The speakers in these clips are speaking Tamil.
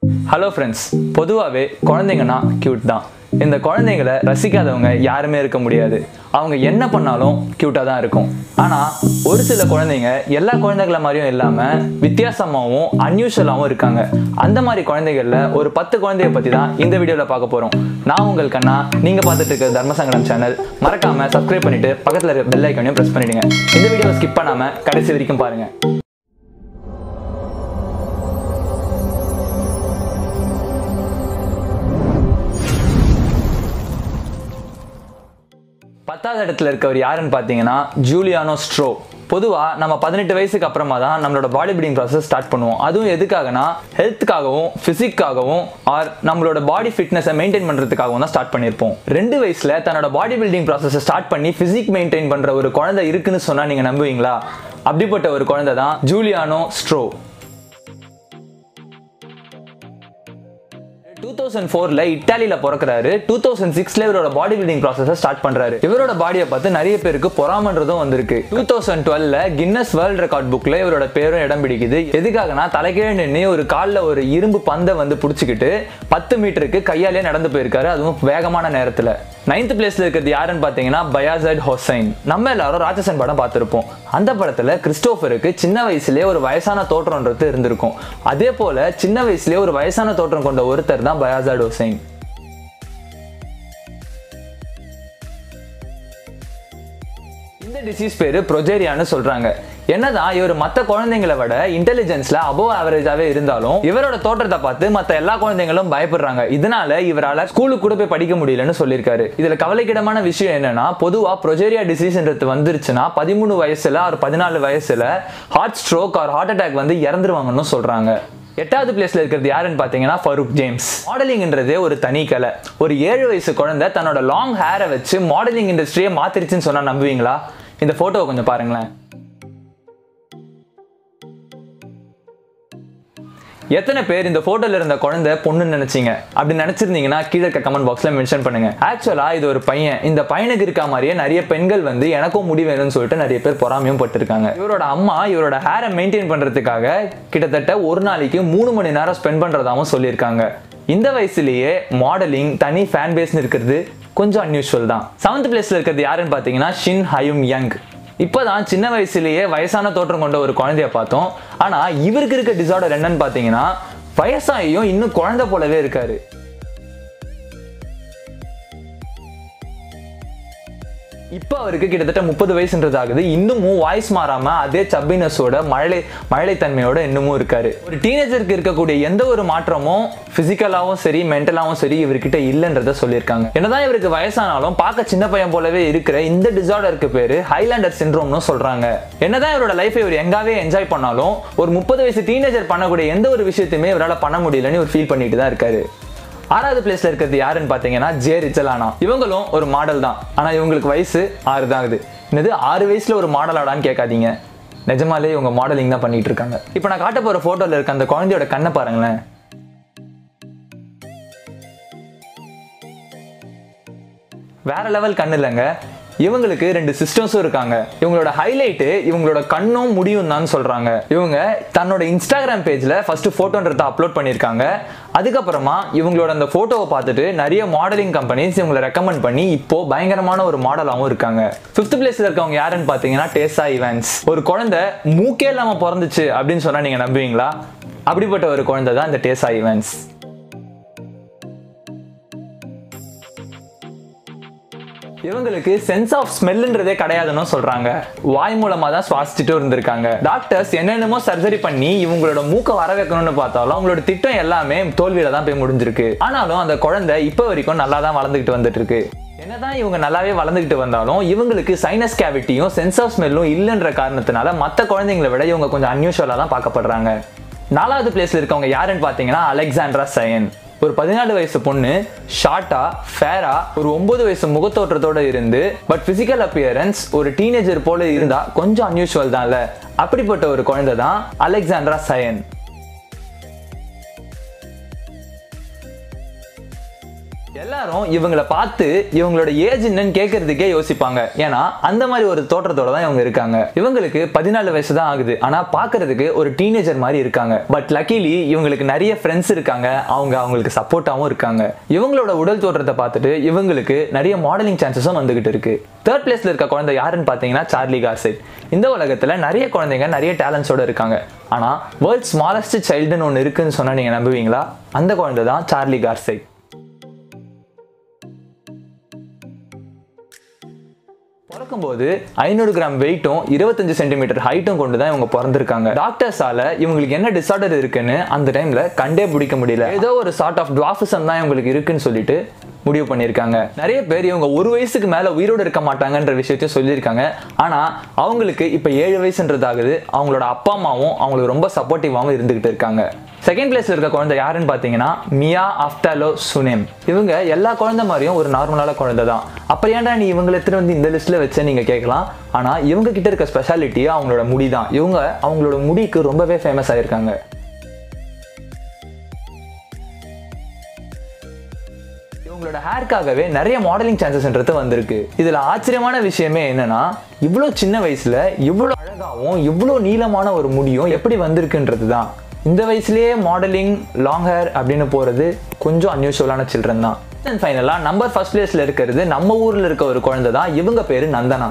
ஹலோ ஃப்ரெண்ட்ஸ் பொதுவாகவே குழந்தைங்கன்னா க்யூட் தான் இந்த குழந்தைங்களை ரசிக்காதவங்க யாருமே இருக்க முடியாது அவங்க என்ன பண்ணாலும் க்யூட்டாக தான் இருக்கும் ஆனால் ஒரு சில குழந்தைங்க எல்லா குழந்தைகள மாதிரியும் இல்லாமல் வித்தியாசமாகவும் அன்யூஷுவலாகவும் இருக்காங்க அந்த மாதிரி குழந்தைகளில் ஒரு பத்து குழந்தைய பற்றி தான் இந்த வீடியோவில் பார்க்க போகிறோம் நான் உங்கள் கண்ணா நீங்கள் பார்த்துட்டு இருக்க தர்மசங்கடம் சேனல் மறக்காமல் சப்ஸ்கிரைப் பண்ணிவிட்டு பக்கத்தில் இருக்க பெல் ஐக்கனையும் ப்ரெஸ் பண்ணிடுங்க இந்த வீடியோவை ஸ்கிப் பண்ணாமல் கடைசி வரைக்கும் பாருங்கள் பத்தாவது இடத்துல இருக்கவர் யாருன்னு பார்த்தீங்கன்னா ஜூலியானோ ஸ்ட்ரோ பொதுவாக நம்ம பதினெட்டு வயசுக்கு அப்புறமா தான் நம்மளோட பாடி பில்டிங் ப்ராசஸ் ஸ்டார்ட் பண்ணுவோம் அதுவும் எதுக்காகனா ஹெல்த்துக்காகவும் ஃபிசிக்காகவும் ஆர் நம்மளோட பாடி ஃபிட்னஸை மெயின்டைன் பண்ணுறதுக்காகவும் தான் ஸ்டார்ட் பண்ணியிருப்போம் ரெண்டு வயசில் தன்னோட பாடி பில்டிங் ப்ராசஸை ஸ்டார்ட் பண்ணி ஃபிசிக் மெயின்டைன் பண்ணுற ஒரு குழந்தை இருக்குன்னு சொன்னால் நீங்கள் நம்புவீங்களா அப்படிப்பட்ட ஒரு குழந்தை தான் ஜூலியானோ ஸ்ட்ரோ டூ தௌசண்ட் ஃபோர்ல இட்டாலியில பிறக்கிறாரு டூ தௌசண்ட் சிக்ஸ்ல இவரோட பாடி பில்டிங் ப்ராசஸை ஸ்டார்ட் பண்றாரு இவரோட பாடியை பார்த்து நிறைய பேருக்கு பொறாமன்றதும் வந்திருக்கு டூ தௌசண்ட் டுவெல்ல கின்னஸ் வேர்ல்ட் ரெக்கார்ட் புக்ல இவரோட பேரும் இடம் பிடிக்குது எதுக்காகனா தலைக்கீழ நின்று ஒரு காலில் ஒரு இரும்பு பந்தை வந்து பிடிச்சிக்கிட்டு பத்து மீட்டருக்கு கையாலே நடந்து போயிருக்காரு அதுவும் வேகமான நேரத்தில் நைன்த் பிளேஸ்ல இருக்கிறது யாருன்னு பார்த்தீங்கன்னா பயாசட் ஹொசைன் நம்ம எல்லாரும் ராட்சசன் படம் பார்த்துருப்போம் அந்த படத்துல கிறிஸ்டோஃபருக்கு சின்ன வயசுலேயே ஒரு வயசான தோற்றம்ன்றது இருந்திருக்கும் அதே போல சின்ன வயசுலேயே ஒரு வயசான தோற்றம் கொண்ட ஒருத்தர் தான் பயாசாட் ஹொசைன் இந்த டிசீஸ் பேரு ப்ரொஜேரியான்னு சொல்றாங்க என்னதான் இவர் மற்ற குழந்தைங்களை விட இன்டெலிஜென்ஸ்ல அபோவ் ஆவரேஜாவே இருந்தாலும் இவரோட தோற்றத்தை பார்த்து மற்ற எல்லா குழந்தைங்களும் பயப்படுறாங்க இதனால இவரால ஸ்கூலுக்கு கூட போய் படிக்க முடியலன்னு சொல்லியிருக்காரு இதுல கவலைக்கிடமான விஷயம் என்னன்னா பொதுவா ப்ரொஜேரியா டிசீஸ்ன்றது வந்துருச்சுன்னா பதிமூணு வயசுல ஒரு பதினாலு வயசுல heart stroke or heart attack வந்து இறந்துருவாங்கன்னு சொல்றாங்க எட்டாவது பிளேஸ்ல இருக்கிறது யாருன்னு பாத்தீங்கன்னா ஃபரூக் ஜேம்ஸ் மாடலிங்ன்றதே ஒரு தனி கலை ஒரு ஏழு வயசு குழந்தை தன்னோட லாங் ஹேரை வச்சு மாடலிங் இண்டஸ்ட்ரியை மாத்திருச்சுன்னு சொன்னா நம்புவீங்களா இந்த போட்டோவை கொஞ்சம் பாருங்களேன் எத்தனை பேர் இந்த போட்டோல இருந்த குழந்தை பொண்ணுன்னு நினைச்சீங்க அப்படி நினைச்சிருந்தீங்கன்னா கீழே இருக்க கமெண்ட் பாக்ஸ்ல மென்ஷன் பண்ணுங்க ஆக்சுவலா இது ஒரு பையன் இந்த பையனுக்கு இருக்க மாதிரியே நிறைய பெண்கள் வந்து எனக்கும் முடி வேணும்னு சொல்லிட்டு நிறைய பேர் பொறாமையும் பட்டிருக்காங்க இவரோட அம்மா இவரோட ஹேரை மெயின்டைன் பண்றதுக்காக கிட்டத்தட்ட ஒரு நாளைக்கு மூணு மணி நேரம் ஸ்பெண்ட் பண்றதாவும் சொல்லியிருக்காங்க இந்த வயசுலயே மாடலிங் தனி ஃபேன் பேஸ்னு இருக்கிறது கொஞ்சம் அன்யூஷுவல் தான் செவன்த் பிளேஸ்ல இருக்கிறது யாருன்னு பார்த்தீங்கன்னா ஷின் ஹயும் யங் இப்போதான் சின்ன வயசுலயே வயசான தோற்றம் கொண்ட ஒரு குழந்தைய பார்த்தோம் ஆனா இவருக்கு இருக்க டிசார்டர் என்னன்னு பார்த்தீங்கன்னா வயசாகியும் இன்னும் குழந்தை போலவே இருக்காரு இப்போ அவருக்கு கிட்டத்தட்ட முப்பது வயசுன்றது ஆகுது இன்னமும் வாய்ஸ் மாறாம அதே சப்பினஸோட மழலை மழலைத்தன்மையோட இன்னமும் இருக்காரு ஒரு டீனேஜருக்கு இருக்கக்கூடிய எந்த ஒரு மாற்றமும் பிசிக்கலாவும் சரி மென்டலாவும் சரி இவர்கிட்ட இல்லைன்றத சொல்லியிருக்காங்க என்னதான் இவருக்கு வயசானாலும் பார்க்க சின்ன பையன் போலவே இருக்கிற இந்த டிசார்டருக்கு பேரு ஹைலாண்டர் சிண்ட்ரோம்னு சொல்றாங்க என்னதான் இவரோட லைஃபை இவர் எங்காவே என்ஜாய் பண்ணாலும் ஒரு முப்பது வயசு டீனேஜர் பண்ணக்கூடிய எந்த ஒரு விஷயத்தையுமே இவரால் பண்ண முடியலன்னு இவர் ஃபீல் பண்ணிட்டு தான் இருக்காரு ஆறாவது பிளேஸ்ல இருக்கிறது யாருன்னு பாத்தீங்கன்னா ஜே ரிச்சலானா இவங்களும் ஒரு மாடல் தான் ஆனா இவங்களுக்கு வயசு ஆறு தான் ஆகுது என்னது ஆறு வயசுல ஒரு மாடல் ஆடான்னு கேட்காதீங்க நிஜமாலே இவங்க மாடலிங் தான் பண்ணிட்டு இருக்காங்க இப்போ நான் காட்ட போற போட்டோல இருக்க அந்த குழந்தையோட கண்ணை பாருங்களேன் வேற லெவல் கண்ணு இல்லைங்க இவங்களுக்கு ரெண்டு சிஸ்டர்ஸும் இருக்காங்க இவங்களோட ஹைலைட்டு இவங்களோட கண்ணும் முடியும் தான் சொல்றாங்க இவங்க தன்னோட இன்ஸ்டாகிராம் பேஜ்ல ஃபர்ஸ்ட் போட்டோன்றத அப்லோட் பண்ணியிருக்காங்க அதுக்கப்புறமா இவங்களோட அந்த போட்டோவை பார்த்துட்டு நிறைய மாடலிங் கம்பெனிஸ் இவங்களை ரெக்கமெண்ட் பண்ணி இப்போ பயங்கரமான ஒரு மாடலாகவும் இருக்காங்க ஃபிஃப்த் பிளேஸ்ல இருக்கவங்க யாருன்னு பார்த்தீங்கன்னா டேசா இவன்ஸ் ஒரு குழந்தை மூக்கே இல்லாம பிறந்துச்சு அப்படின்னு சொன்னா நீங்க நம்புவீங்களா அப்படிப்பட்ட ஒரு குழந்தை தான் இந்த டேசா இவன்ஸ் இவங்களுக்கு சென்ஸ் ஆஃப் ஸ்மெல்ன்றதே கிடையாதுன்னு சொல்றாங்க வாய் மூலமா தான் சுவாசிச்சுட்டு இருந்திருக்காங்க டாக்டர்ஸ் என்னென்னமோ சர்ஜரி பண்ணி இவங்களோட மூக்க வர வைக்கணும்னு பார்த்தாலும் அவங்களோட திட்டம் எல்லாமே தோல்வியில தான் போய் முடிஞ்சிருக்கு ஆனாலும் அந்த குழந்தை இப்போ வரைக்கும் நல்லா தான் வளர்ந்துகிட்டு வந்துட்டு இருக்கு என்னதான் இவங்க நல்லாவே வளர்ந்துகிட்டு வந்தாலும் இவங்களுக்கு சைனஸ் கேவிட்டியும் சென்ஸ் ஆஃப் ஸ்மெல்லும் இல்லைன்ற காரணத்தினால மற்ற குழந்தைங்களை விட இவங்க கொஞ்சம் அன்யூஷுவலாக தான் பார்க்கப்படுறாங்க நாலாவது பிளேஸ்ல இருக்கவங்க யாருன்னு பார்த்தீங்கன்னா அலெக்சாண்ட்ரா சயன் ஒரு பதினாலு வயசு பொண்ணு ஷார்ட்டா ஃபேரா ஒரு ஒன்பது வயசு முகத்தோற்றத்தோட இருந்து பட் பிசிக்கல் அப்பியரன்ஸ் ஒரு டீனேஜர் போல இருந்தா கொஞ்சம் அன்யூஷுவல் தான்ல அப்படிப்பட்ட ஒரு குழந்தை தான் அலெக்சாண்ட்ரா சயன் எல்லாரும் இவங்கள பார்த்து இவங்களோட ஏஜ் என்னன்னு கேட்கறதுக்கே யோசிப்பாங்க ஏன்னா அந்த மாதிரி ஒரு தோற்றத்தோட தான் இவங்க இருக்காங்க இவங்களுக்கு பதினாலு வயசு தான் ஆகுது ஆனா பார்க்கிறதுக்கு ஒரு டீனேஜர் மாதிரி இருக்காங்க பட் லக்கிலி இவங்களுக்கு நிறைய ஃப்ரெண்ட்ஸ் இருக்காங்க அவங்க அவங்களுக்கு சப்போர்ட்டாகவும் இருக்காங்க இவங்களோட உடல் தோற்றத்தை பார்த்துட்டு இவங்களுக்கு நிறைய மாடலிங் சான்சஸும் வந்துகிட்டு இருக்கு தேர்ட் பிளேஸ்ல இருக்க குழந்தை யாருன்னு பார்த்தீங்கன்னா சார்லி கார்செட் இந்த உலகத்துல நிறைய குழந்தைங்க நிறைய டேலண்ட்ஸோட இருக்காங்க ஆனா வேர்ல்ட் ஸ்மாலஸ்ட் சைல்டுன்னு ஒன்று இருக்குன்னு சொன்னா நீங்க நம்புவீங்களா அந்த குழந்தை தான் சார்லி கார்செட் பிறக்கும்போது ஐநூறு கிராம் வெயிட்டும் இருபத்தஞ்சு சென்டிமீட்டர் ஹைட்டும் கொண்டு தான் இவங்க பிறந்திருக்காங்க டாக்டர்ஸால இவங்களுக்கு என்ன டிசார்டர் இருக்குன்னு அந்த டைம்ல கண்டே பிடிக்க முடியல ஏதோ ஒரு சார்ட் ஆஃப் டுவாஃபிசம் தான் இவங்களுக்கு இருக்குன்னு சொல்லிட்டு முடிவு பண்ணியிருக்காங்க நிறைய பேர் இவங்க ஒரு வயசுக்கு மேல உயிரோடு இருக்க மாட்டாங்கன்ற விஷயத்தையும் சொல்லியிருக்காங்க ஆனா அவங்களுக்கு இப்ப ஏழு வயசுன்றதாகுது அவங்களோட அப்பா அம்மாவும் அவங்களுக்கு ரொம்ப சப்போர்ட்டிவாகவும் இருந்துகிட்டு இருக்காங்க செகண்ட் பிளேஸ்ல இருக்க குழந்தை யாருன்னு பார்த்தீங்கன்னா மியா அஃப்டாலோ சுனேம் இவங்க எல்லா குழந்தை மாதிரியும் ஒரு நார்மலான குழந்தை தான் அப்புறம் ஏன்டா நீ இவங்களை எடுத்துட்டு வந்து இந்த லிஸ்ட்ல வச்ச நீங்க கேட்கலாம் ஆனா இவங்க கிட்ட இருக்க ஸ்பெஷாலிட்டி அவங்களோட முடி தான் இவங்க அவங்களோட முடிக்கு ரொம்பவே ஃபேமஸ் ஆயிருக்காங்க இவங்களோட ஹேர்க்காகவே நிறைய மாடலிங் சான்சஸ்ன்றது வந்திருக்கு இதுல ஆச்சரியமான விஷயமே என்னன்னா இவ்வளோ சின்ன வயசுல இவ்வளோ அழகாவும் இவ்வளோ நீளமான ஒரு முடியும் எப்படி வந்திருக்குன்றது தான் இந்த வயசுலயே மாடலிங் லாங் ஹேர் அப்படின்னு போறது கொஞ்சம் அன்யூஷுவலான சில்ட்ரன் தான் அண்ட் ஃபைனலாக நம்பர் ஃபர்ஸ்ட் பிளேஸ்ல இருக்கிறது நம்ம ஊர்ல இருக்க ஒரு குழந்தை தான் இவங்க பேரு நந்தனா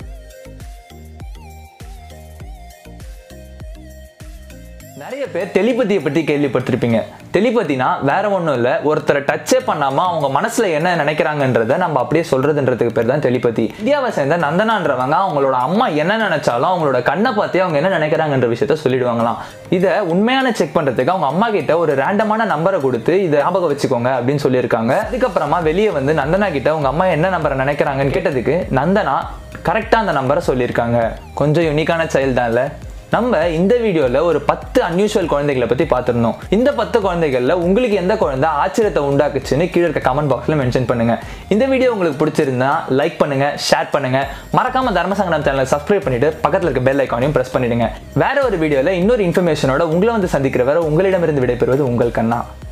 நிறைய பேர் டெலிபதியை பற்றி கேள்விப்பட்டிருப்பீங்க டெலிபதினா வேற ஒன்றும் இல்லை ஒருத்தரை டச்சே பண்ணாம அவங்க மனசுல என்ன நினைக்கிறாங்கன்றத நம்ம அப்படியே சொல்றதுன்றதுக்கு பேர் தான் டெலிபதி இந்தியாவை சேர்ந்த நந்தனான்றவங்க அவங்களோட அம்மா என்ன நினைச்சாலும் அவங்களோட கண்ணை பார்த்தே அவங்க என்ன நினைக்கிறாங்கன்ற விஷயத்த சொல்லிடுவாங்களாம் இதை உண்மையான செக் பண்றதுக்கு அவங்க அம்மா கிட்ட ஒரு ரேண்டமான நம்பரை கொடுத்து இதை ஞாபகம் வச்சுக்கோங்க அப்படின்னு சொல்லியிருக்காங்க அதுக்கப்புறமா வெளியே வந்து நந்தனா கிட்ட உங்க அம்மா என்ன நம்பரை நினைக்கிறாங்கன்னு கேட்டதுக்கு நந்தனா கரெக்டாக அந்த நம்பரை சொல்லியிருக்காங்க கொஞ்சம் யூனிக்கான சைல்டு தான் இல்லை நம்ம இந்த வீடியோவில் ஒரு பத்து அன்யூஷுவல் குழந்தைகளை பற்றி பார்த்துருந்தோம் இந்த பத்து குழந்தைகளில் உங்களுக்கு எந்த குழந்தை ஆச்சரியத்தை உண்டாக்குச்சுன்னு கீழே இருக்க கமெண்ட் பாக்ஸில் மென்ஷன் பண்ணுங்க இந்த வீடியோ உங்களுக்கு பிடிச்சிருந்தா லைக் பண்ணுங்க ஷேர் பண்ணுங்க மறக்காம தர்மசங்கடம் சேனலை சப்ஸ்கிரைப் பண்ணிட்டு பக்கத்தில் இருக்க பெல் ஐக்கானையும் ப்ரெஸ் பண்ணிடுங்க வேற ஒரு வீடியோவில் இன்னொரு இன்ஃபர்மேஷனோட உங்களை வந்து சந்திக்கிற வரை உங்களிடமிருந்து விடைபெறுவது உங்கள் கண்ணா